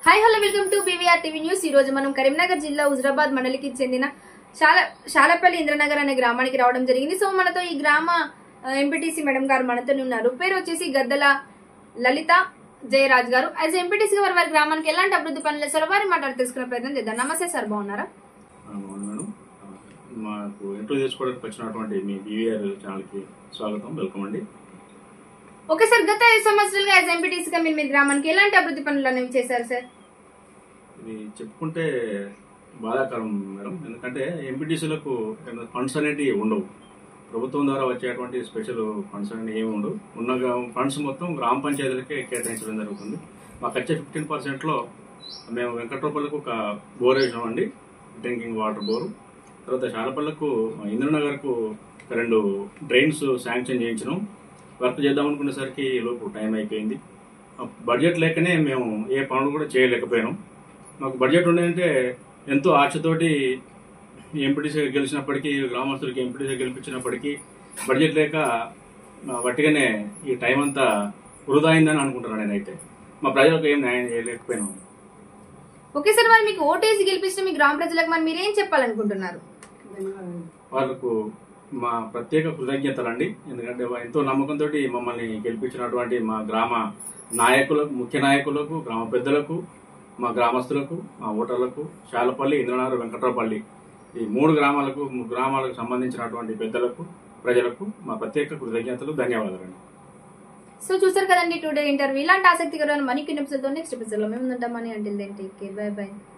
hi hello welcome to B V R TV news ఈ రోజు మనం కరీంనగర్ జిల్లా హుజరాబాద్ మండలికి చెందిన శాల శాలపల్లి ఇంద్రనగర్ అనే గ్రామానికి రావడం జరిగింది సో మనతో ఈ గ్రామ ఎంపీటీసీ మేడం గారు మనతో ఉన్నారు పేరు వచ్చేసి గద్దల లలిత జయరాజ్ గారు యాజ్ ఎంపీటీసీ వారి వారి గ్రామానికి ఎలాంటి అభివృద్ధి పనులు చేస్తారో వారి మాట్లాడి తెలుసుకునే ప్రయత్నం చేద్దాం నమస్తే సార్ బాగున్నారా అవును మేడం ఆ, మాకు ఇంటర్వ్యూ చేసుకోవడానికి వచ్చినటువంటి మీ బీవీఆర్ ఛానల్కి స్వాగతం వెల్కమ్ అండి ఓకే సార్ గత ఐదు సంవత్సరాలుగా యాజ్ ఎంపీటీసీగా మీరు మీ గ్రామానికి ఎలాంటి అభివృద్ధి పనులు అనేవి చేశారు సార్ ఇది చెప్పుకుంటే బాధాకరం మేడం ఎందుకంటే ఎంపీటీసీలకు ఫండ్స్ అనేటివి ఉండవు ప్రభుత్వం ద్వారా వచ్చేటువంటి స్పెషల్ ఫండ్స్ అనేవి ఏమి ఉండవు ఉన్న ఫండ్స్ మొత్తం గ్రామ పంచాయతీలకే కేటాయించడం జరుగుతుంది మాకు వచ్చే ఫిఫ్టీన్ పర్సెంట్లో మేము వెంకట్రూపల్లకు ఒక బోర్ వేసామండి డ్రింకింగ్ వాటర్ బోరు తర్వాత శాలపల్లకు ఇంద్రనగర్కు ఒక రెండు డ్రైన్స్ శాంక్షన్ చేయించినాం వర్క్ చేద్దాం అనుకునేసరికి ఈ లోపు టైం అయిపోయింది ఆ బడ్జెట్ లేకనే మేము ఏ పనులు కూడా చేయలేకపోయాం మాకు బడ్జెట్ ఉండేదంటే ఎంతో ఆశతోటి ఎంపీటీసీ గెలిచినప్పటికీ గ్రామస్తులకి ఎంపీటీసీ గెలిపించినప్పటికీ బడ్జెట్ లేక ఆ, వట్టిగానే ఈ టైం అంతా వృధా అయిందని అనుకుంటున్నాను నేనైతే మా ప్రజలకు ఏం న్యాయం చేయలేకపోయినాం ఓకే సార్ మరి మీకు ఓటేసి గెలిపించిన మీ గ్రామ ప్రజలకు మరి మీరు ఏం చెప్పాలనుకుంటున్నారు వాళ్ళకు మా ప్రత్యేక కృతజ్ఞతలు అండి ఎందుకంటే వా- ఎంతో నమ్మకంతో మమ్మల్ని గెలిపించినటువంటి మా గ్రామ నాయకులకు ముఖ్య నాయకులకు గ్రామ పెద్దలకు మా గ్రామస్తులకు మా ఓటర్లకు శాలపల్లి ఇంద్రనగర్ వెంకట్రాపల్లి ఈ మూడు గ్రామాలకు మూడు గ్రామాలకు సంబంధించినటువంటి పెద్దలకు ప్రజలకు మా ప్రత్యేక కృతజ్ఞతలు ధన్యవాదాలండి సో చూసారు కదండి టుడే ఇంటర్వ్యూ ఇలాంటి ఆసక్తికరమైన మనీ కినిప్స్తో నెక్స్ట్ ఎపిసోడ్ లో మేము ఉంటామని అంటే బై బై